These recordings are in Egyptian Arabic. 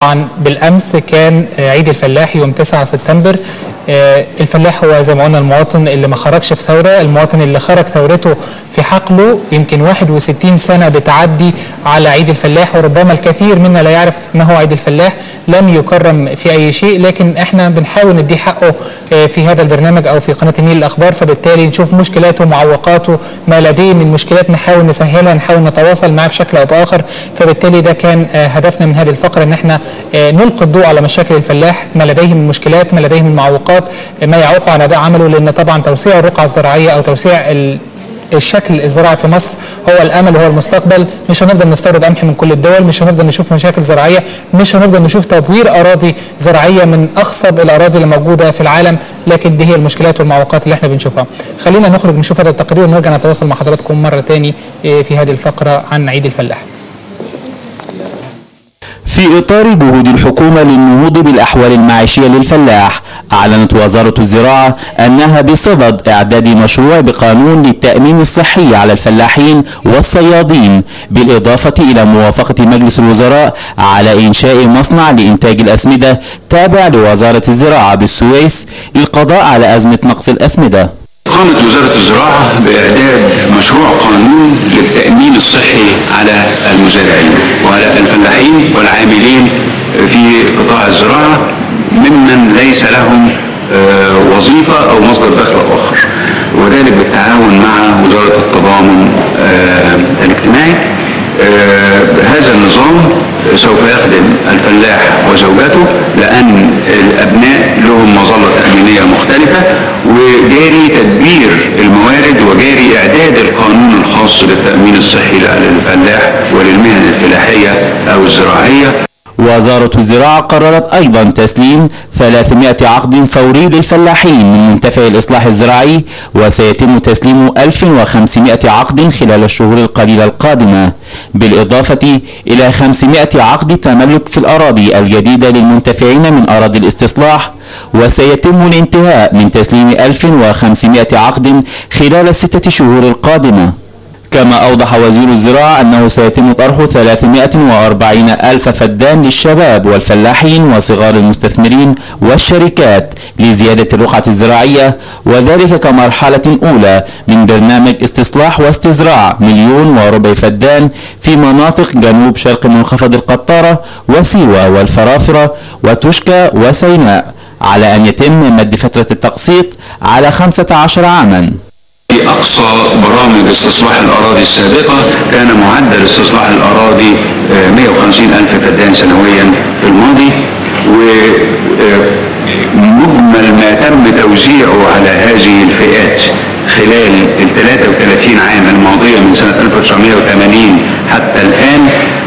طبعا بالامس كان عيد الفلاح يوم 9 سبتمبر آه، الفلاح هو زي ما قلنا المواطن اللي ما خرجش في ثوره المواطن اللي خرج ثورته في حقله يمكن 61 سنه بتعدي على عيد الفلاح وربما الكثير منا لا يعرف ما هو عيد الفلاح لم يكرم في اي شيء لكن احنا بنحاول نديه حقه آه، في هذا البرنامج او في قناه النيل الاخبار فبالتالي نشوف مشكلاته معوقاته ما لديه من مشكلات نحاول نسهلها نحاول نتواصل معاه بشكل او باخر فبالتالي ده كان آه، هدفنا من هذه الفقره ان احنا آه، نلقي الضوء على مشاكل الفلاح ما لديه من مشكلات ما لديه من معوقات آه، ما يعوق عن اداء عمله لان طبعا توسيع الرقعه الزراعيه او توسيع ال الشكل الزراعي في مصر هو الامل وهو المستقبل مش هنفضل نستورد قمح من كل الدول مش هنفضل نشوف مشاكل زراعيه مش هنفضل نشوف تطوير اراضي زراعيه من اخصب الاراضي اللي موجوده في العالم لكن دي هي المشكلات والمعوقات اللي احنا بنشوفها خلينا نخرج نشوف هذا التقرير ونرجع نتواصل مع حضراتكم مره تاني آه، في هذه الفقره عن عيد الفلاح في إطار جهود الحكومة للنهوض بالأحوال المعيشية للفلاح أعلنت وزارة الزراعة أنها بصدد إعداد مشروع بقانون للتأمين الصحي على الفلاحين والصيادين بالإضافة إلى موافقة مجلس الوزراء على إنشاء مصنع لإنتاج الأسمدة تابع لوزارة الزراعة بالسويس للقضاء على أزمة نقص الأسمدة قامت وزارة الزراعة بإعداد مشروع قانون للتأمين الصحي على المزارعين وعلى الفلاحين والعاملين في قطاع الزراعة ممن ليس لهم آه، وظيفة أو مصدر دخل آخر وذلك بالتعاون مع وزارة التضامن آه، الاجتماعي آه، هذا النظام سوف يخدم الفلاح وزوجته لأن الأبناء لهم مظلة تأمينية مختلفة وجاري تدبير الموارد وجاري إعداد القانون الخاص بالتأمين الصحي للفلاح وللمهن الفلاحية أو الزراعية وزارة الزراعة قررت أيضا تسليم 300 عقد فوري للفلاحين من منتفع الإصلاح الزراعي وسيتم تسليم 1500 عقد خلال الشهور القليلة القادمة بالإضافة إلى 500 عقد تملك في الأراضي الجديدة للمنتفعين من أراضي الاستصلاح وسيتم الانتهاء من تسليم 1500 عقد خلال الستة شهور القادمة كما أوضح وزير الزراعة أنه سيتم طرح 340 ألف فدان للشباب والفلاحين وصغار المستثمرين والشركات لزيادة الرقعة الزراعية وذلك كمرحلة أولى من برنامج استصلاح واستزراع مليون وربع فدان في مناطق جنوب شرق منخفض القطارة وسيوة والفرافرة وتشكى وسيناء على أن يتم مد فترة التقسيط على 15 عاماً في أقصى برامج استصلاح الأراضي السابقة كان معدل استصلاح الأراضي آه، 150 ألف فدان سنويا في الماضي ومجمل ما تم توزيعه على هذه الفئات خلال ال 33 عام الماضية من سنة 1980 حتى الآن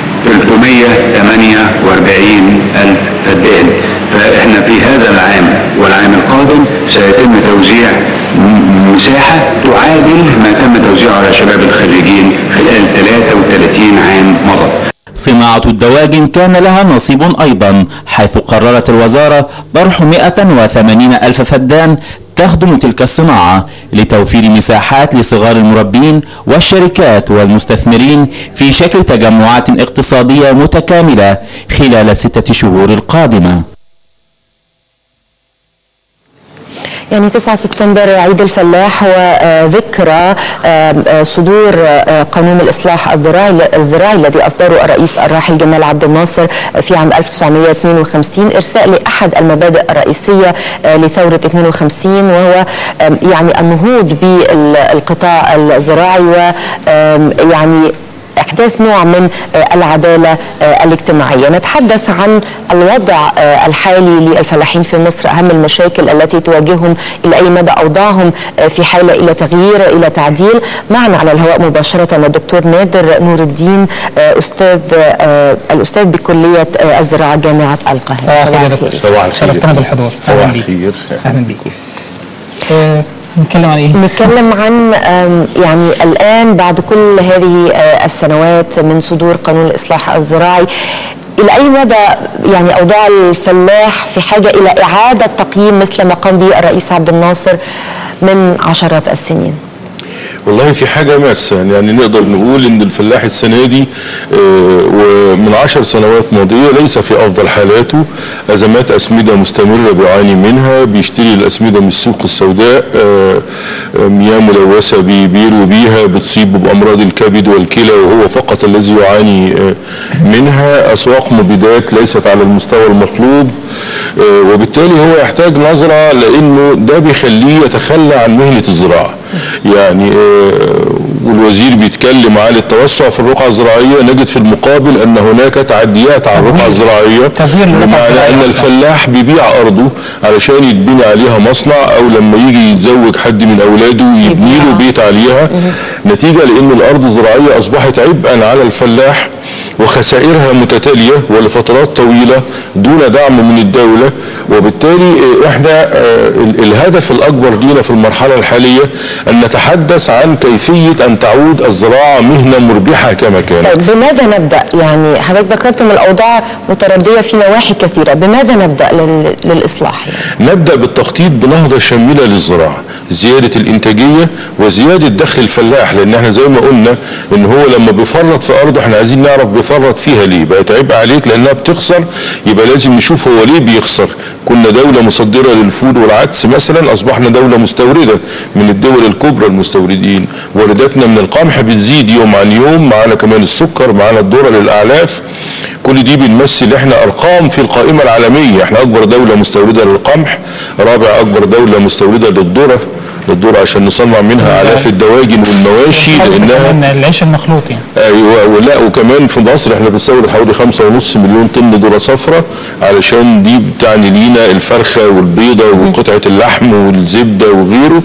348 ألف فدان فإحنا في هذا العام والعام القادم سيتم توزيع م- مساحة تعادل ما تم توزيعه على شباب الخريجين خلال 33 عام مضى صناعة الدواجن كان لها نصيب أيضا حيث قررت الوزارة طرح 180 ألف فدان تخدم تلك الصناعة لتوفير مساحات لصغار المربين والشركات والمستثمرين في شكل تجمعات اقتصادية متكاملة خلال الستة شهور القادمة يعني 9 سبتمبر عيد الفلاح هو آه، ذكرى آه، آه، صدور آه، قانون الإصلاح الزراعي الزراعي الذي أصدره الرئيس الراحل جمال عبد الناصر في عام 1952 إرساء لأحد المبادئ الرئيسية آه، لثورة 52 وهو آم، يعني النهوض بالقطاع الزراعي ويعني احداث نوع من آه، العداله آه، الاجتماعيه نتحدث عن الوضع آه، الحالي للفلاحين في مصر اهم المشاكل التي تواجههم الى اي مدى اوضاعهم آه، في حاله الى تغيير الى تعديل معنا على الهواء مباشره الدكتور نادر نور الدين آه، استاذ آه، الاستاذ بكليه آه، الزراعه جامعه القاهره صباح الخير يا دكتور صباح الخير. شرفتنا بالحضور صباح أهلا بيك. الخير. اهلا بيك آه، نتكلم عن ايه؟ نتكلم عن آم، يعني الآن بعد كل هذه آه، السنوات من صدور قانون الإصلاح الزراعي إلى أي مدى يعني أوضاع الفلاح في حاجة إلى إعادة تقييم مثل ما قام به الرئيس عبد الناصر من عشرات السنين والله في حاجة ماسة يعني, يعني نقدر نقول ان الفلاح السنة دي آه، ومن عشر سنوات ماضية ليس في افضل حالاته ازمات اسمدة مستمرة بيعاني منها بيشتري الاسمدة من السوق السوداء آه، آه، مياه ملوثة بيبيروا بيها بتصيبه بامراض الكبد والكلى وهو فقط الذي يعاني آه، منها اسواق مبيدات ليست على المستوى المطلوب آه، وبالتالي هو يحتاج نظرة لانه ده بيخليه يتخلى عن مهنة الزراعة يعني آه، والوزير بيتكلم عن التوسع في الرقعة الزراعية نجد في المقابل ان هناك تعديات على الرقعة الزراعية تغيير للرقعة بمعنى الزراعية ان أصلاً. الفلاح بيبيع ارضه علشان يتبني عليها مصنع او لما يجي يتزوج حد من اولاده يبني له يبنيها. بيت عليها نتيجة لان الارض الزراعية اصبحت عبئا على الفلاح وخسائرها متتالية ولفترات طويلة دون دعم من الدولة وبالتالي آه، احنا آه، ال- الهدف الاكبر لينا في المرحلة الحالية ان نتحدث عن كيفية ان تعود الزراعة مهنة مربحة كما كانت طيب بماذا نبدا؟ يعني حضرتك ذكرت ان الاوضاع مترديه في نواحي كثيره، بماذا نبدا لل... للاصلاح؟ يعني؟ نبدأ بالتخطيط بنهضة شاملة للزراعة زيادة الإنتاجية وزيادة دخل الفلاح لأن احنا زي ما قلنا إن هو لما بيفرط في أرضه احنا عايزين نعرف بيفرط فيها ليه بقت عبء عليك لأنها بتخسر يبقى لازم نشوف هو ليه بيخسر كنا دولة مصدرة للفول والعدس مثلا أصبحنا دولة مستوردة من الدول الكبرى المستوردين وارداتنا من القمح بتزيد يوم عن يوم معانا كمان السكر معانا الذرة للأعلاف كل دي بنمثل احنا ارقام في القائمه العالميه احنا اكبر دوله مستورده للقمح رابع اكبر دوله مستورده للذره للذره عشان نصنع منها الاف الدواجن والمواشي لانها كمان العيش المخلوط يعني ايوه ولا وكمان في مصر احنا بنستورد حوالي خمسة ونص مليون طن ذره صفراء علشان دي بتعني لينا الفرخه والبيضه وقطعه اللحم والزبده وغيره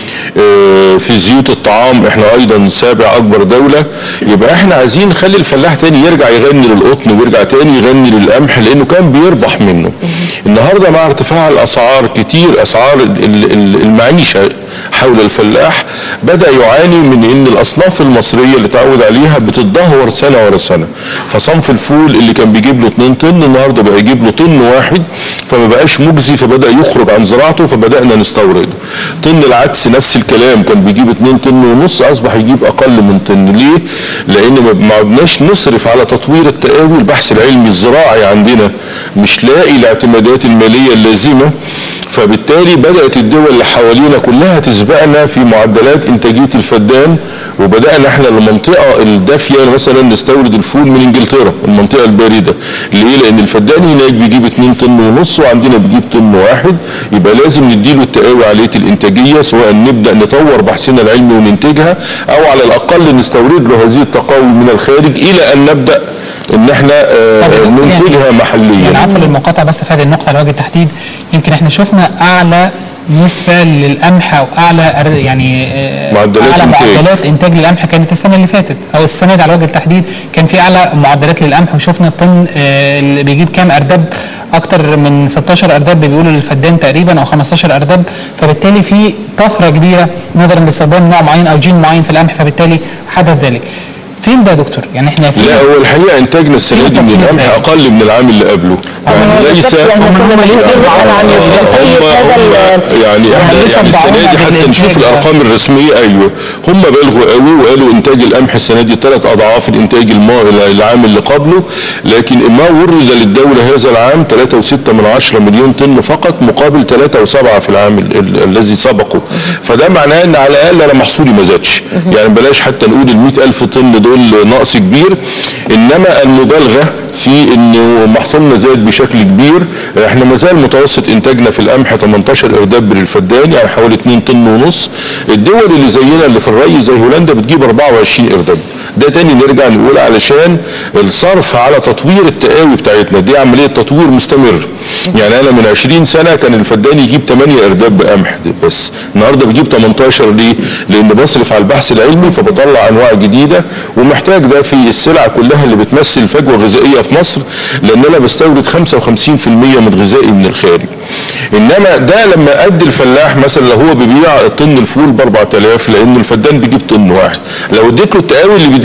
آه، في زيوت الطعام احنا ايضا سابع اكبر دوله يبقى احنا عايزين نخلي الفلاح تاني يرجع يغني للقطن ويرجع تاني يغني للقمح لانه كان بيربح منه النهارده مع ارتفاع الاسعار كتير اسعار ال- ال- ال- المعيشه حول الفلاح بدا يعاني من ان الاصناف المصريه اللي تعود عليها بتتدهور سنه ورا سنه فصنف الفول اللي كان بيجيب له 2 طن النهارده بقى يجيب له طن واحد فما بقاش مجزي فبدا يخرج عن زراعته فبدانا نستورده طن العدس نفس الكلام كان بيجيب 2 طن ونص اصبح يجيب اقل من طن ليه لان ما- ما عدناش نصرف على تطوير التقاوي البحث العلمي الزراعي عندنا مش لاقي الاعتمادات الماليه اللازمه فبالتالي بدات الدول اللي حوالينا كلها تسبقنا في معدلات انتاجيه الفدان وبدانا احنا المنطقه الدافيه مثلا نستورد الفول من انجلترا المنطقه البارده ليه لان الفدان هناك بيجيب 2 طن ونص وعندنا بيجيب طن واحد يبقى لازم نديله التقاوي عاليه الانتاجيه سواء نبدا نطور بحثنا العلمي وننتجها او على الاقل نستورد له هذه التقاوي من الخارج الى ان نبدا ان احنا آه، طب يعني- ننتجها يعني محليا عفوا للمقاطعه بس في هذه النقطه على وجه التحديد يمكن احنا شفنا اعلى نسبه للقمح او اعلى أر- يعني آه، معدلات اعلى إنتاج. معدلات انتاج للقمح كانت السنه اللي فاتت او السنه دي على وجه التحديد كان في اعلى معدلات للقمح وشفنا الطن آه، اللي بيجيب كام ارداب اكتر من 16 ارداب بيقولوا للفدان تقريبا او 15 ارداب فبالتالي في طفره كبيره نظرا لاستخدام نوع معين او جين معين في القمح فبالتالي حدث ذلك فين ده يا دكتور يعني احنا في لا هو الحقيقه انتاجنا السنه دي من القمح اقل من العام اللي قبله يعني ليس يعني كنا بنسال عن مصداقيه هذا ال- يعني احنا لسه يعني السنه دي بدعونا حتى بالإنتاج نشوف ده. الارقام الرسميه ايوه هم بالغوا قوي وقالوا انتاج القمح السنه دي ثلاث اضعاف الانتاج الما- العام اللي قبله لكن ما ورد للدوله هذا العام 3.6 من عشرة مليون طن فقط مقابل 3.7 في العام ال- ال- الذي سبقه فده معناه ان على الاقل انا محصولي ما زادش يعني بلاش حتى نقول ال 100000 طن دول نقص كبير انما المبالغه في انه محصولنا زاد بشكل كبير احنا ما زال متوسط انتاجنا في القمح 18 ارداب للفدان يعني حوالي 2 طن ونص الدول اللي زينا اللي في الري زي هولندا بتجيب 24 ارداب ده تاني نرجع نقول علشان الصرف على تطوير التقاوي بتاعتنا دي عمليه تطوير مستمر يعني انا من 20 سنه كان الفدان يجيب 8 ارداب بقمح بس النهارده بجيب 18 ليه؟ لان بصرف على البحث العلمي فبطلع انواع جديده ومحتاج ده في السلع كلها اللي بتمثل فجوه غذائيه في مصر لان انا بستورد 55% من غذائي من الخارج. انما ده لما قد الفلاح مثلا لو هو بيبيع طن الفول ب 4000 لان الفدان بيجيب طن واحد، لو اديت له التقاوي اللي بتجيب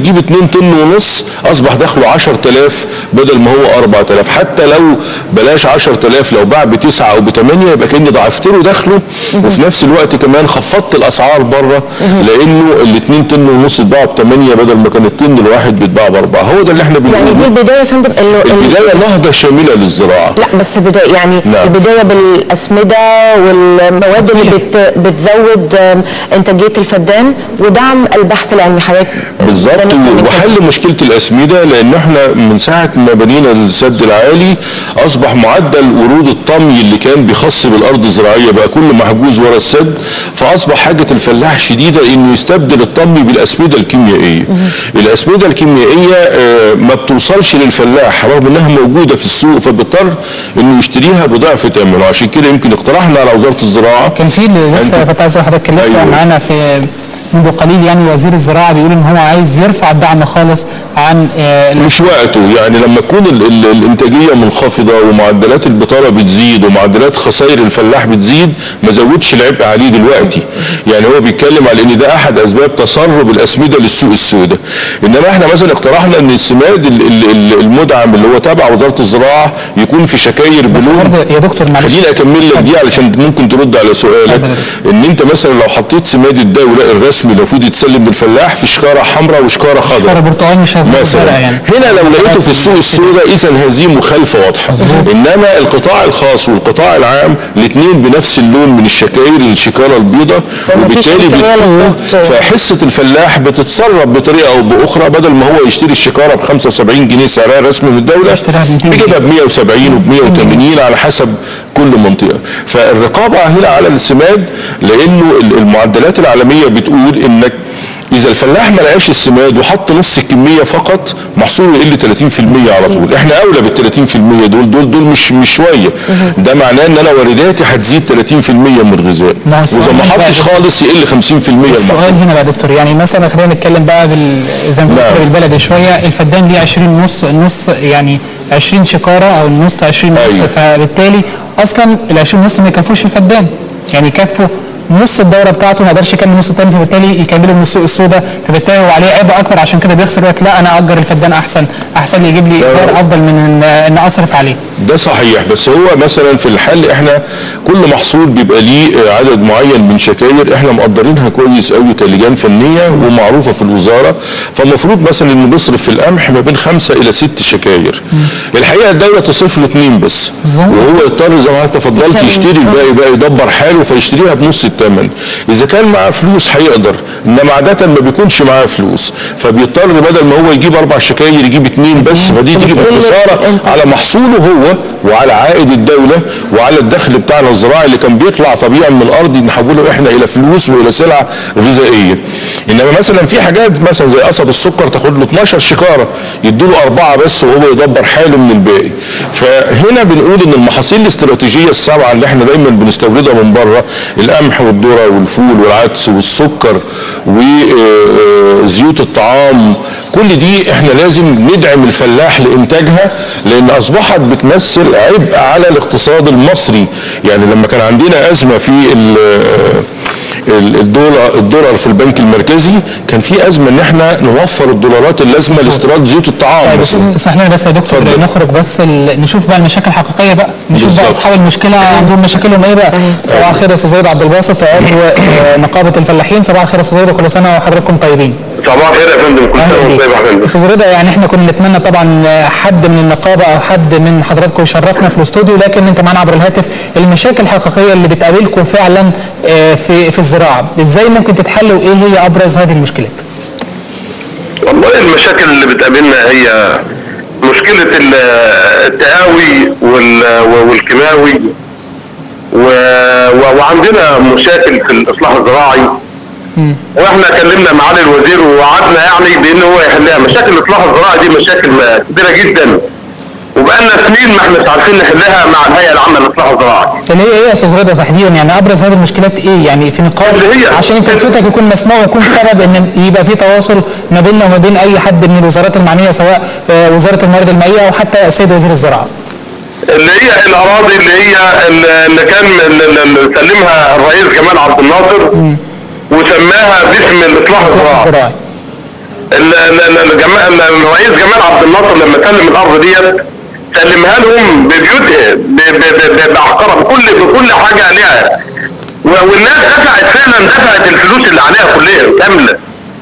بتجيب 2 طن ونص اصبح دخله 10000 بدل ما هو 4000 حتى لو بلاش 10000 لو باع بتسعه او بثمانيه يبقى كاني ضعفت له دخله وفي نفس الوقت كمان خفضت الاسعار بره لانه ال 2 طن ونص اتباعوا بثمانيه بدل ما كان الطن الواحد بيتباع باربعه هو ده اللي احنا يعني دي بنقوله البدايه يا فندم انه ال- البدايه نهضه شامله للزراعه لا بس بداية يعني نعم. البداية بالأسمدة والمواد اللي بت بتزود آم، إنتاجية الفدان ودعم البحث العلمي حضرتك بالظبط ده نفهم من وحل مشكله الاسمده لان احنا من ساعه ما بنينا السد العالي اصبح معدل ورود الطمي اللي كان بيخص بالارض الزراعيه بقى كله محجوز ورا السد فاصبح حاجه الفلاح شديده انه يستبدل الطمي بالاسمده الكيميائيه. الاسمده الكيميائيه آه، ما بتوصلش للفلاح رغم انها موجوده في السوق فبيضطر انه يشتريها بضعف ثمنه وعشان كده يمكن اقترحنا على وزاره الزراعه كان في اللي لسه عندك- كنت عايز أقول لحضرتك كان لسه أيوة. معانا في منذ قليل يعني وزير الزراعه بيقول ان هو عايز يرفع الدعم خالص عن آه، مش وقته يعني لما تكون ال ال الانتاجيه منخفضه ومعدلات البطاله بتزيد ومعدلات خسائر الفلاح بتزيد ما زودش العبء عليه دلوقتي يعني هو بيتكلم على ان ده احد اسباب تسرب الاسمده للسوق السوداء انما احنا مثلا اقترحنا ان السماد ال- ال- ال- المدعم اللي هو تابع وزاره الزراعه يكون في شكاير بس بلون برضه يا دكتور معلش خليني اكمل لك دي علشان ممكن ترد على سؤالك اتفضل. ان انت مثلا لو حطيت سماد الدوله الرسمي اللي المفروض يتسلم للفلاح في شكاره حمراء وشكاره خضراء شكاره برتقال مش هتبقى مثلا فارقة يعني هنا لو لقيته في السوق السوداء اذا هذه مخالفه واضحه انما القطاع الخاص والقطاع العام الاثنين بنفس اللون من الشكاير الشكاره البيضاء فمفيش وبالتالي إمكانية بتكون للضغط. فحصه الفلاح بتتصرف بطريقه او باخرى بدل ما هو يشتري الشكاره ب 75 جنيه سعرها الرسمي من الدوله يشتريها ب 200 جنيه. بيجيبها ب 170 وب 180 على حسب كل منطقه فالرقابه هنا على السماد لانه المعدلات العالميه بتقول انك اذا الفلاح ما لقاش السماد وحط نص الكميه فقط محصوله يقل 30% على طول احنا اولى بال 30% دول دول دول مش مش شويه ده معناه ان انا وارداتي هتزيد 30% من الغذاء ما هو السؤال واذا ما بقى- حطش خالص يقل 50% المحصول السؤال هنا بقى يا دكتور يعني مثلا خلينا نتكلم بقى بال زي ما نعم. بنقول بالبلدي شويه الفدان ليه 20 نص النص يعني 20 شكاره او النص 20 نص أيوة. فبالتالي اصلا ال 20 نص ما يكفوش الفدان يعني يكفوا نص الدوره بتاعته ما يقدرش يكمل النص الثاني فبالتالي يكمله من السوق السوداء فبالتالي هو عليه عبء اكبر عشان كده بيخسر يقول لك لا انا اجر الفدان احسن احسن لي يجيب لي ايجار افضل من ان ان اصرف عليه ده صحيح بس هو مثلا في الحل احنا كل محصول بيبقى ليه آه، عدد معين من شكاير احنا مقدرينها كويس قوي كلجان فنيه ومعروفه في الوزاره فالمفروض مثلا انه بيصرف في القمح ما بين خمسه الى ست شكاير الحقيقه الدوله تصرف له اثنين بس بالظبط. وهو يضطر زي ما انت تفضلت يشتري الباقي بقى يدبر حاله فيشتريها بنص الثمن اذا كان معاه فلوس هيقدر انما عاده ما بيكونش معاه فلوس فبيضطر بدل ما هو يجيب اربع شكاير يجيب اثنين بس فدي تيجي بالخساره على محصوله هو وعلى عائد الدوله وعلى الدخل بتاعنا الزراعي اللي كان بيطلع طبيعي من الارض نحوله احنا الى فلوس والى سلع غذائيه انما مثلا في حاجات مثلا زي قصب السكر تاخد له 12 شكاره يديله اربعه بس وهو يدبر حاله من الباقي فهنا بنقول ان المحاصيل الاستراتيجيه السبعه اللي احنا دايما بنستوردها من بره القمح والذره والفول والعدس والسكر وزيوت الطعام كل دي احنا لازم ندعم الفلاح لانتاجها لان اصبحت بتمثل عبء على الاقتصاد المصري يعني لما كان عندنا ازمه في ال- ال- الدولار الدولار في البنك المركزي كان في ازمه ان احنا نوفر الدولارات اللازمه لاستيراد زيوت الطعام طيب بس اسمح لنا بس يا دكتور اتفضل. نخرج بس ال... نشوف بقى المشاكل الحقيقيه بقى نشوف بقى بالظبط. اصحاب المشكله عندهم مشاكلهم ايه بقى صباح الخير يا استاذ زيد عبد الباسط عضو آه، نقابه الفلاحين صباح الخير يا استاذ زيد وكل سنه وحضراتكم طيبين صباح الخير يا فندم كل اهلا سنه وانت بيك طيب يا فندم استاذ رضا يعني احنا كنا نتمنى طبعا آه، حد من النقابه او حد من حضراتكم يشرفنا في الاستوديو لكن انت معانا عبر الهاتف المشاكل الحقيقيه اللي بتقابلكم فعلا آه، في في الزراعه ازاي ممكن تتحل وايه هي ابرز هذه المشكلات والله المشاكل اللي بتقابلنا هي مشكله ال- التقاوي وال- والكيماوي و- و- وعندنا مشاكل في الاصلاح الزراعي واحنا كلمنا معالي الوزير ووعدنا يعني بان هو يحلها مشاكل الاصلاح الزراعي دي مشاكل كبيره جدا وبقالنا سنين ما احنا عارفين نحلها مع الهيئه العامه للاصلاح الزراعي اللي هي ايه يا استاذ رضا تحديدا يعني ابرز هذه المشكلات ايه يعني في نقاط اللي هي- عشان يمكن صوتك يكون مسموع ويكون سبب ان يبقى في تواصل ما بيننا وما بين اي حد من الوزارات المعنيه سواء آه، وزاره الموارد المائيه او حتى السيد وزير الزراعه اللي هي الاراضي اللي هي اللي كان اللي اللي سلمها الرئيس جمال عبد الناصر وسماها باسم الاصلاح الزراعي الزراعي ال- ال- ال- الجمال الرئيس جمال عبد الناصر لما سلم الارض ديت سلمها لهم ببيوتها ب- ب- ب- ب- بعقارها بكل بكل حاجه عليها و- والناس دفعت فعلا دفعت الفلوس اللي عليها كلها كامله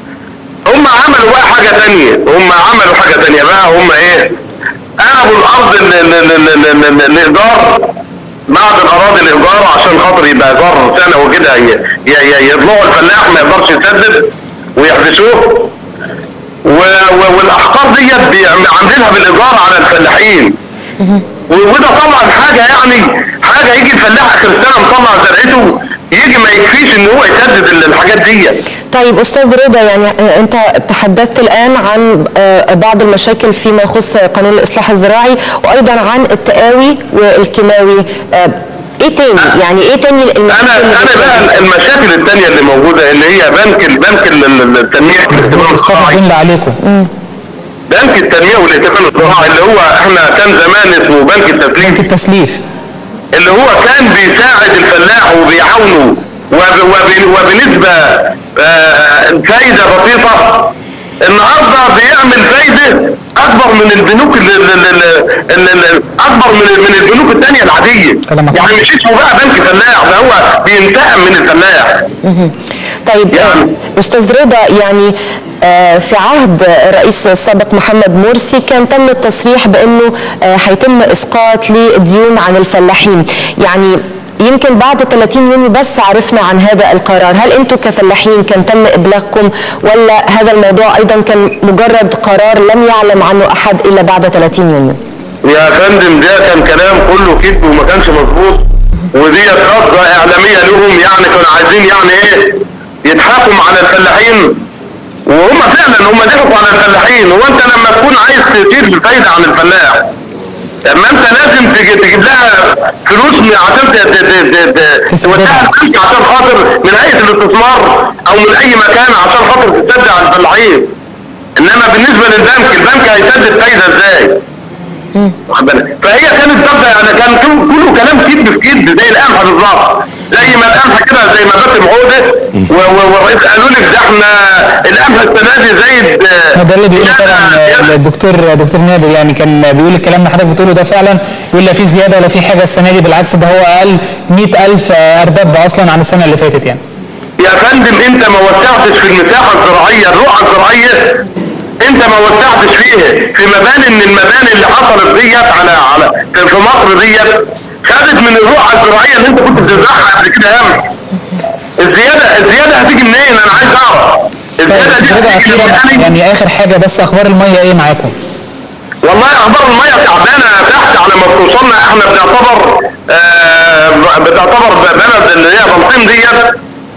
هم عملوا بقى حاجه تانية هم عملوا حاجه تانية بقى هم ايه قلبوا الارض ال- ال- ال- ال- ال- ال- الايجار بعد الاراضي الايجار عشان خاطر يبقى ايجار سنه وكده ي- ي- ي- يطلعوا الفلاح ما يقدرش يسدد ويحبسوه و- و- والاحقار ديت بي- عاملينها بالايجار على الفلاحين و- وده طبعا حاجه يعني حاجه يجي الفلاح اخر السنه مطلع زرعته يجي ما يكفيش ان هو يسدد ال- الحاجات ديت طيب استاذ رضا يعني آه، انت تحدثت الان عن آه، بعض المشاكل فيما يخص قانون الاصلاح الزراعي وايضا عن التقاوي والكيماوي آه، ايه تاني يعني ايه تاني المشاكل انا اللي انا بتواجه؟ بقى المشاكل الثانيه اللي موجوده اللي هي بنك ال- بنك ال- ال- التنميه والاهتمام اسقاط الزراعي الدين اللي عليكم بنك التنميه والاهتمام الزراعي اللي هو احنا كان زمان اسمه بنك التسليم بنك التسليف اللي هو كان بيساعد الفلاح وبيعاونه وب- وب- وبنسبة آه، فايدة بسيطة النهارده بيعمل فايدة أكبر من البنوك ال- ال- ال- ال- ال- أكبر من من البنوك الثانية العادية كلامك يعني صح. مش اسمه بقى بنك فلاح ده هو بينتقم من الفلاح طيب يعني- آه، استاذ رضا يعني آه، في عهد الرئيس السابق محمد مرسي كان تم التصريح بانه آه، هيتم اسقاط للديون عن الفلاحين يعني يمكن بعد 30 يونيو بس عرفنا عن هذا القرار هل انتم كفلاحين كان تم ابلاغكم ولا هذا الموضوع ايضا كان مجرد قرار لم يعلم عنه احد الا بعد 30 يونيو يا فندم ده كان كلام كله كذب وما كانش مظبوط ودي خطة إعلامية لهم يعني كانوا عايزين يعني إيه يضحكوا على الفلاحين وهم فعلا هم ضحكوا على الفلاحين هو أنت لما تكون عايز تشيل الفايدة عن الفلاح اما انت لازم تجي- تجيب لها فلوس من- عشان ت- ت- ت- ت- ت- تسددها. توديها البنك عشان خاطر من هيئه الاستثمار او من اي مكان عشان خاطر تسدد على الفلاحين انما بالنسبه للبنك البنك هيسدد فايده ازاي؟ واخد بالك؟ فهي كانت تبدا يعني كان كل- كله كلام كذب في كذب زي القمح بالظبط زي ما القمح كده زي ما باسم عوده و- و- والرئيس قالوا لك ده احنا القمح السنه دي زايد ما ده اللي بيقوله زيادة- طبعا زيادة. الدكتور دكتور نادر يعني كان بيقول الكلام اللي حضرتك بتقوله ده فعلا يقول لا في زياده ولا في حاجه السنه دي بالعكس ده هو اقل 100000 ارداب اصلا عن السنه اللي فاتت يعني يا فندم انت ما وسعتش في المساحه الزراعيه الرقعه الزراعيه انت ما وسعتش فيها في مباني من المباني اللي حصلت ديت على على في في مصر ديت خدت من الرقعه الزراعيه اللي انت كنت بتزرعها قبل كده قمح الزياده الزياده هتيجي منين انا عايز اعرف طيب الزياده أستاذ دي رضا هتيجي اخيرا من يعني يعني اخر حاجه بس اخبار الميه ايه معاكم؟ والله اخبار الميه تعبانه تحت على ما بتوصلنا احنا بنعتبر آه بتعتبر بلد اللي هي بلطيم ديت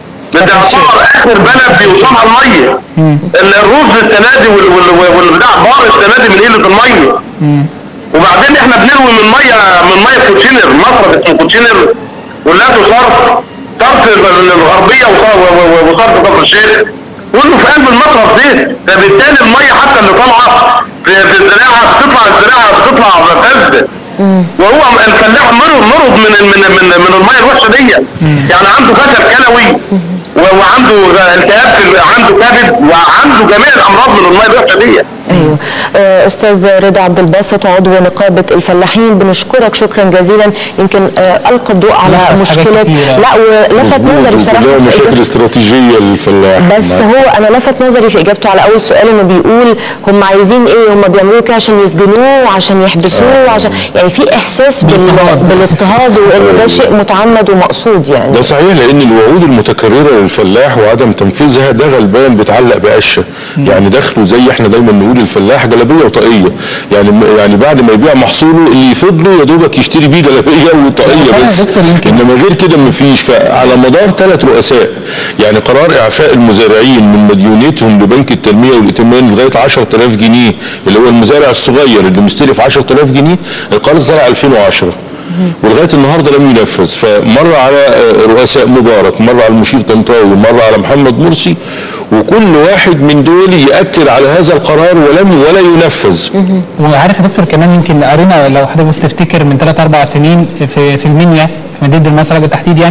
بتعتبر اخر بلد بيوصلها الميه ال- الرز السنه دي وال- وال- والبتاع بار السنه دي من قله الميه وبعدين احنا بنروي من ميه من ميه كوتشينر مصرف اسمه كوتشينر ولاته صرف صرف الغربيه وص- و- و- وصرف كفر الشيخ كله في قلب المصرف ده ده بالتالي الميه حتى اللي طالعه في, في الزراعه بتطلع الزراعه بتطلع فاسده وهو الفلاح مرض مرض من من من من الميه الوحشه دي يعني عنده فشل كلوي و- وعنده التهاب في ال- عنده كبد وعنده جميع الامراض من الميه الوحشه دي ايوه آه، استاذ رضا عبد الباسط عضو نقابه الفلاحين بنشكرك شكرا جزيلا يمكن آه، القى الضوء على لخص حاجات مشكله كتيرة. لا ولفت نظري بصراحه كلها في مشاكل إجابة- استراتيجية للفلاح بس نعم. هو انا لفت نظري في اجابته على اول سؤال انه بيقول هم عايزين ايه هم بيعملوه كده عشان يسجنوه عشان يحبسوه عشان يعني في احساس بال... بالاضطهاد. بالاضطهاد وان ده شيء متعمد ومقصود يعني ده صحيح لان الوعود المتكرره للفلاح وعدم تنفيذها ده غلبان بيتعلق بقشه يعني دخله زي احنا دايما نقول الفلاح جلابيه وطاقيه يعني يعني بعد ما يبيع محصوله اللي يفيض له يا دوبك يشتري بيه جلابيه وطاقيه فعلا بس دكتور يمكن. انما غير كده مفيش فعلى مدار ثلاث رؤساء يعني قرار اعفاء المزارعين من مديونيتهم لبنك التنميه والائتمان لغايه 10000 جنيه اللي هو المزارع الصغير اللي مستلف 10000 جنيه القرار ده طلع 2010 ولغايه النهارده لم ينفذ فمر على آه، رؤساء مبارك مر على المشير طنطاوي مر على محمد مرسي وكل واحد من دول ياكد على هذا القرار ولم ولا ينفذ وعارف يا دكتور كمان يمكن قرينا لو حضرتك بس تفتكر من ثلاث اربع سنين في في المنيا في مدينه المصري بالتحديد يعني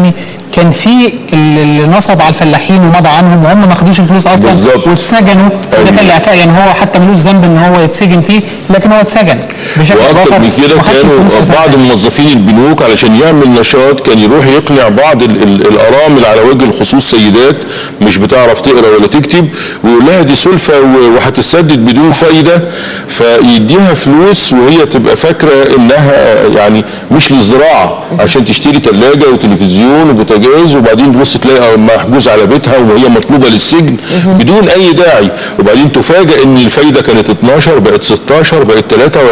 كان في اللي نصب على الفلاحين ومضى عنهم وهم ما خدوش الفلوس اصلا بالظبط. واتسجنوا أيوة. ده كان الاعفاء يعني هو حتى ملوش ذنب ان هو يتسجن فيه لكن هو اتسجن بشكل أو واكتر بآخر من كده ما خدش كانوا الفلوس أساساً. بعض موظفين البنوك علشان يعمل نشاط كان يروح يقنع بعض ال- ال- الارامل على وجه الخصوص سيدات مش بتعرف تقرا ولا تكتب ويقول لها دي سلفه و- وهتسدد بدون فايده فيديها فلوس وهي تبقى فاكره انها يعني مش للزراعه عشان تشتري ثلاجه وتلفزيون وبوتاجاز وبعدين تبص تلاقي محجوز على بيتها وهي مطلوبه للسجن بدون اي داعي وبعدين تفاجئ ان الفايده كانت 12 بقت 16 بقت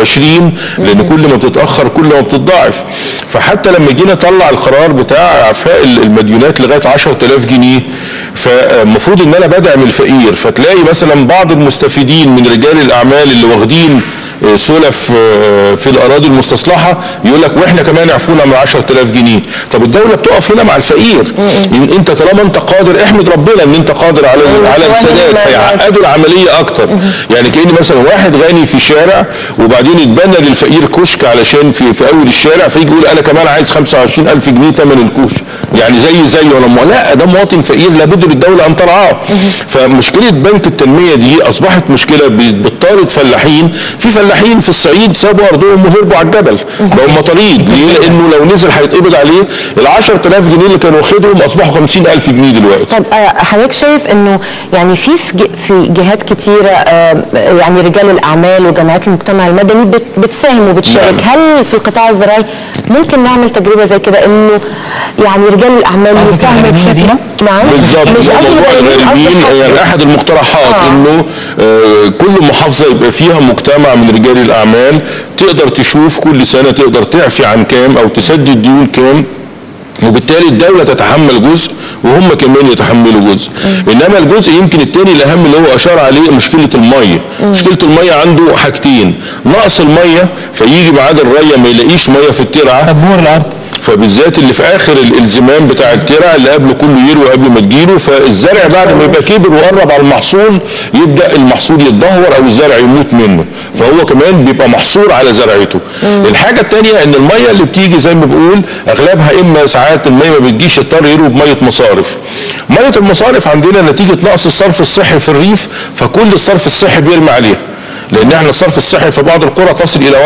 23 لان كل ما بتتاخر كل ما بتتضاعف فحتى لما جينا نطلع القرار بتاع اعفاء المديونات لغايه 10000 جنيه فالمفروض ان انا بدعم الفقير فتلاقي مثلا بعض المستفيدين من رجال الاعمال اللي واخدين آه، سلف آه، في الاراضي المستصلحه يقول لك واحنا كمان اعفونا من 10000 جنيه طب الدوله بتقف هنا مع الفقير إن انت طالما انت قادر احمد ربنا ان انت قادر على على وفي السداد وجه المال. فيعقدوا العمليه اكتر يعني كان مثلا واحد غني في شارع وبعدين اتبنى للفقير كشك علشان في في اول الشارع فيجي يقول انا كمان عايز 25000 جنيه ثمن الكشك يعني زي زي ولا مو- لا ده مواطن فقير لابد للدوله ان ترعاه فمشكله بنك التنميه دي اصبحت مشكله ب- بتطارد فلاحين في فلاحين في الصعيد سابوا ارضهم وهربوا على الجبل بقوا مطاريد ليه؟ لانه لو نزل هيتقبض عليه ال 10000 جنيه اللي كانوا واخدهم اصبحوا 50000 جنيه دلوقتي طب آه، حضرتك شايف انه يعني في في ج- في جهات كتيره آه، يعني رجال الاعمال وجمعيات المجتمع المدني بت- بتساهم وبتشارك نعم. هل في القطاع الزراعي ممكن نعمل تجربه زي كده انه يعني رجال الاعمال قصدك يساهموا الغريمين بشكل دي؟ نعم بالظبط مش قصدي موضوع الغريمين، قصدي الغريمين حتى- يعني احد المقترحات آه. انه آه، كل محافظه يبقى فيها مجتمع من رجال الاعمال تقدر تشوف كل سنه تقدر تعفي عن كام او تسدد ديون كام وبالتالي الدولة تتحمل جزء وهم كمان يتحملوا جزء انما الجزء يمكن التاني الاهم اللي هو اشار عليه مشكلة المية مشكلة المية عنده حاجتين نقص المية فيجي ميعاد الرية ما يلاقيش مية في الترعة تدمير الارض فبالذات اللي في اخر الالزمان بتاع الترع اللي قبله كله يروي قبل ما تجيله فالزرع بعد ما يبقى كبر وقرب على المحصول يبدا المحصول يتدهور او الزرع يموت منه فهو كمان بيبقى محصور على زرعته الحاجه الثانيه ان الميه اللي بتيجي زي ما بقول اغلبها اما ساعات الميه ما بتجيش يضطر يروي بميه مصارف ميه المصارف عندنا نتيجه نقص الصرف الصحي في الريف فكل الصرف الصحي بيرمي عليها لان احنا الصرف الصحي في بعض القرى تصل الى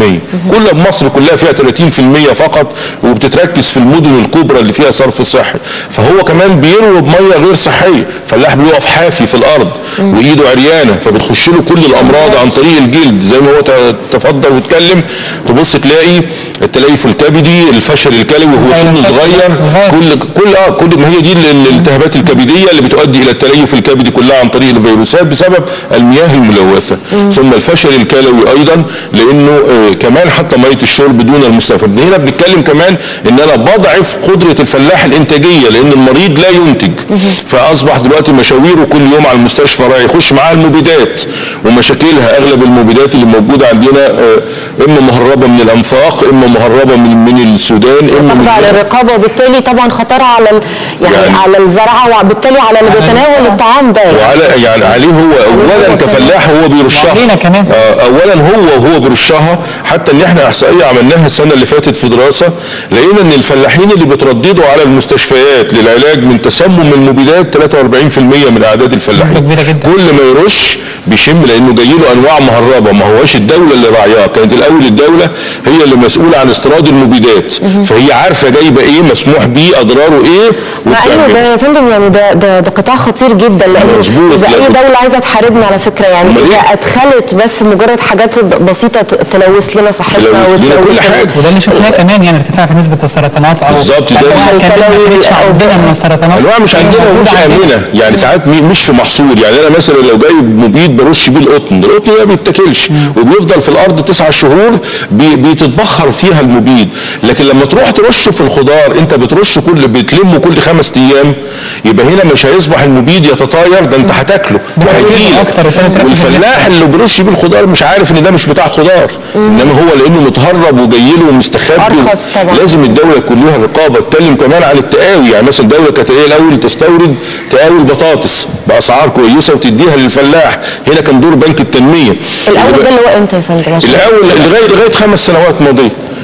1% كل مصر كلها فيها 30% فقط وبتتركز في المدن الكبرى اللي فيها صرف صحي فهو كمان بيروي بميه غير صحيه فاللاح بيقف حافي في الارض وايده عريانه فبتخش له كل الامراض عن طريق الجلد زي ما هو ت- تفضل واتكلم تبص تلاقي التليف الكبدي الفشل الكلوي وهو سن صغير كل كل اه كل ما هي دي ال- ال- الالتهابات الكبديه اللي بتؤدي الى التليف الكبدي كلها عن طريق الفيروسات بسبب المياه الملوثه ثم الفشل الكلوي ايضا لانه آه كمان حتى ميه الشرب دون المستفاد هنا بنتكلم كمان ان انا بضعف قدره الفلاح الانتاجيه لان المريض لا ينتج فاصبح دلوقتي مشاويره كل يوم على المستشفى رايح يخش معاه المبيدات ومشاكلها اغلب المبيدات اللي موجوده عندنا آه اما مهربه من الانفاق اما مهربه من من السودان اما من تخضع للرقابه وبالتالي طبعا خطر على ال- يعني, يعني- على الزراعه وبالتالي على اللي بيتناول الطعام ده يعني. وعلى يعني عليه هو اولا كفلاح هو بيرشها وعلينا كمان. آه، اولا هو وهو بيرشها حتى ان احنا احصائيه عملناها السنه اللي فاتت في دراسه لقينا ان الفلاحين اللي بترددوا على المستشفيات للعلاج من تسمم المبيدات 43% من اعداد الفلاحين نسبة كبيرة جدا. كل ما يرش بيشم لانه جاي له انواع مهربه ما هوش الدوله اللي راعياه كانت الاول الدوله هي اللي مسؤوله عن استيراد المبيدات فهي عارفه جايبه ايه مسموح بيه اضراره ايه مع انه وبتعمله. ده يا فندم يعني ده ده, ده قطاع خطير جدا لانه مظبوط، اذا اي لكن- دوله عايزه تحاربنا على فكره يعني أمال اذا إيه؟ ادخلت بس مجرد حاجات بسيطه ت- تلوث لنا صحتنا تلوث لنا كل وتلوث حاجة. وده اللي شفناه كمان يعني ارتفاع في نسبه السرطانات او بالظبط، ده أنواع مش- كمان ما كانتش أو- عندنا من السرطانات انواع مش هي عندنا موجودة ومش عندنا. امنه يعني ساعات مي- مش في محصول يعني انا مثلا لو جايب مبيد برش بيه القطن القطن ده ما بيتاكلش وبيفضل في الارض تسع شهور بي- بيتتبخر فيها المبيد لكن لما تروح ترشه في الخضار انت بترش كل بتلمه كل خمس ايام يبقى هنا مش هيصبح المبيد يتطاير ده انت هتاكله وهيجيلك. أكتر وتلات رقم والفلاح اللي بيرش بيه الخضار مش عارف ان ده مش بتاع خضار انما هو لانه متهرب وجاي له ومستخبي أرخص طبعا. لازم الدوله يكون لها رقابه اتكلم كمان عن التقاوي يعني مثلا الدوله كانت هي الاول تستورد تقاوي البطاطس باسعار كويسه وتديها للفلاح هنا كان دور بنك التنميه الاول ده اللي هو امتى يا فندم عشان- الاول لغايه لغايه خمس سنوات ماضيه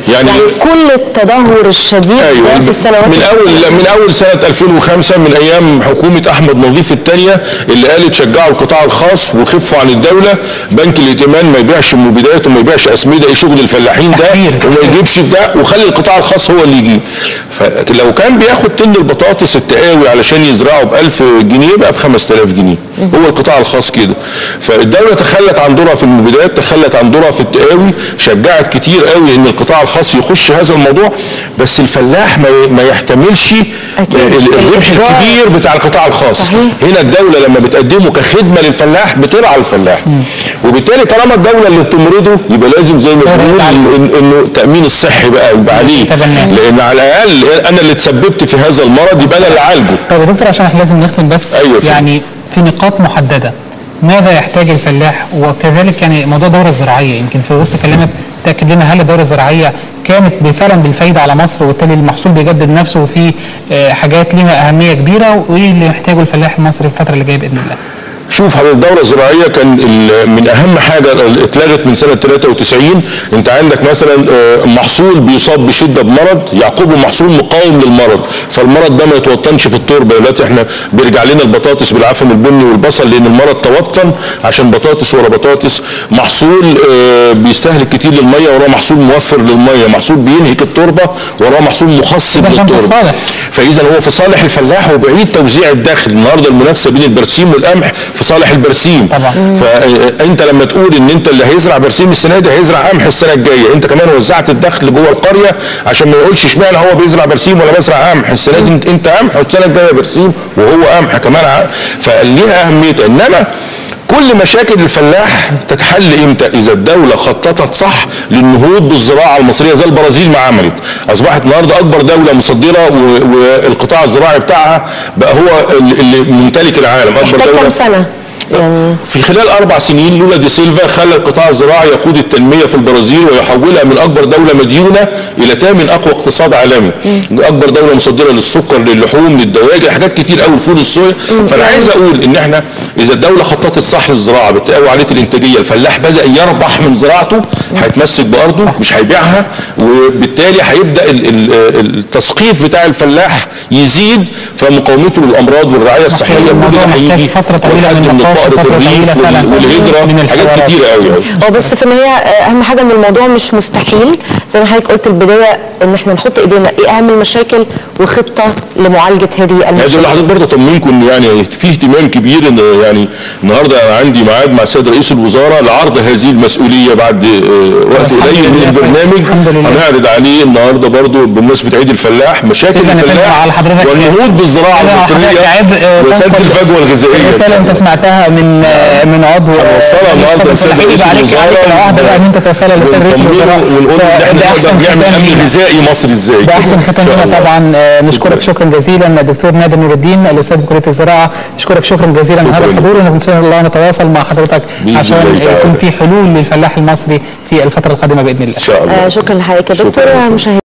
يعني, يعني كل التدهور الشديد ايوه ده في السنوات من اول الأخيرة. من اول سنه 2005 من ايام حكومه احمد نظيف الثانيه اللي قالت شجعوا القطاع الخاص وخفوا عن الدوله بنك الائتمان ما يبيعش مبيدات وما يبيعش اسمده ايه شغل الفلاحين ده تحرير. وما يجيبش ده وخلي القطاع الخاص هو اللي يجيب فلو كان بياخد طن البطاطس التقاوي علشان يزرعه ب 1000 جنيه يبقى ب 5000 جنيه هو القطاع الخاص كده فالدوله تخلت عن دورها في المبيدات تخلت عن دورها في التقاوي شجعت كتير قوي ان القطاع الخاص يخش هذا الموضوع بس الفلاح ما ما يحتملش أكيد. ال- الربح الإصدار. الكبير بتاع القطاع الخاص صحيح. هنا الدوله لما بتقدمه كخدمه للفلاح بترعى الفلاح وبالتالي طالما الدوله اللي بتمرضه يبقى لازم زي ما بنقول إن- إن- انه التامين الصحي بقى يبقى عليه تبناه. لان على الاقل انا اللي تسببت في هذا المرض يبقى انا اللي اعالجه طيب يا دكتور عشان احنا لازم نختم بس أيوة فندم. يعني في نقاط محدده ماذا يحتاج الفلاح وكذلك يعني موضوع الدوره الزراعيه يمكن في وسط كلامك تاكد لنا هل الدوره الزراعيه كانت فعلا بالفايده على مصر وبالتالي المحصول بيجدد نفسه وفي آه، حاجات ليها اهميه كبيره وايه اللي محتاجه الفلاح المصري في الفتره اللي جايه باذن الله؟ شوف حضرتك الدوره الزراعيه كان ال- من اهم حاجه اللي اتلغت من سنه 93 انت عندك مثلا آه، محصول بيصاب بشده بمرض يعقبه محصول مقاوم للمرض فالمرض ده ما يتوطنش في التربه دلوقتي احنا بيرجع لنا البطاطس بالعفن البني والبصل لان المرض توطن عشان بطاطس ورا بطاطس محصول آه، بيستهلك كتير للميه وراه محصول موفر للميه محصول بينهك التربه وراه محصول مخصب إذا كان في للتربه الصالح. فاذا هو في صالح الفلاح وبعيد توزيع الدخل النهارده المنافسه بين البرسيم والقمح في صالح البرسيم طبعا. فانت لما تقول ان انت اللي هيزرع برسيم السنه دي هيزرع قمح السنه الجايه انت كمان وزعت الدخل جوه القريه عشان ما يقولش اشمعنى هو بيزرع برسيم ولا بزرع قمح السنه دي انت- انت قمح والسنه الجايه برسيم وهو قمح كمان ع- فليها اهميتها انما كل مشاكل الفلاح تتحل امتى اذا الدوله خططت صح للنهوض بالزراعه المصريه زي البرازيل ما عملت اصبحت النهارده اكبر دوله مصدره و- والقطاع الزراعي بتاعها بقى هو ال- اللي ممتلك العالم اكبر محتاج دوله كام سنه؟ يعني في خلال اربع سنين لولا دي سيلفا خلى القطاع الزراعي يقود التنميه في البرازيل ويحولها من اكبر دوله مديونه الى ثامن اقوى اقتصاد عالمي اكبر دوله مصدره للسكر للحوم للدواجن حاجات كتير قوي فول الصويا فانا عايز اقول ان احنا اذا الدوله خططت صح للزراعه بالتقوى عاليه الانتاجيه الفلاح بدا يربح من زراعته هيتمسك بارضه مش هيبيعها وبالتالي هيبدا ال- ال- التثقيف بتاع الفلاح يزيد فمقاومته للامراض والرعايه الصحيه الموضوع كل ده محتاج هيجي فترة طويلة والحد من من النقاش الفقر في وفترة طويلة الريف فعلا وال- والهجره من حاجات الحوارات. كتيره قوي قوي هو بس في النهايه آه، اهم حاجه ان الموضوع مش مستحيل زي ما حضرتك قلت البدايه ان احنا نحط ايدينا ايه اهم المشاكل وخطه لمعالجه هذه عايز اقول المشاكل لحضرتك برضه اطمنكم ان يعني في اهتمام كبير ان يعني النهارده انا عندي ميعاد مع السيد رئيس الوزراء لعرض هذه المسؤوليه بعد آه، وقت الحمد قليل من لله. البرنامج الحمد لله. هنعرض عليه النهارده برضه بمناسبه عيد الفلاح مشاكل إذا نتابع الفلاح على حضرتك- والنهوض بالزراعه أنا حضرتك المصريه عبء، آه، وسد تنقل الفجوه الغذائيه رسالة انت سمعتها من آه، من عضو هنوصلها النهارده لسيد رئيس عليك عليك الوزراء العهد بقى ان انت توصلها لسيد رئيس ونطمنه الوزراء ونقول ان احنا ده نقدر احسن نعمل ختام امن لينا. غذائي مصري ازاي ده احسن ختام إن شاء لنا الله. طبعا آه، نشكرك شكرا جزيلا الدكتور نادر نور الدين الاستاذ بكليه الزراعه نشكرك شكرا جزيلا على هذا شكراً. الحضور وان شاء الله نتواصل مع حضرتك بإذن عشان الله تعالى. يكون في حلول للفلاح المصري في الفتره القادمه باذن الله ان شاء الله آه، شكرا لحضرتك يا شكراً دكتور جزيلاً. مشاهدينا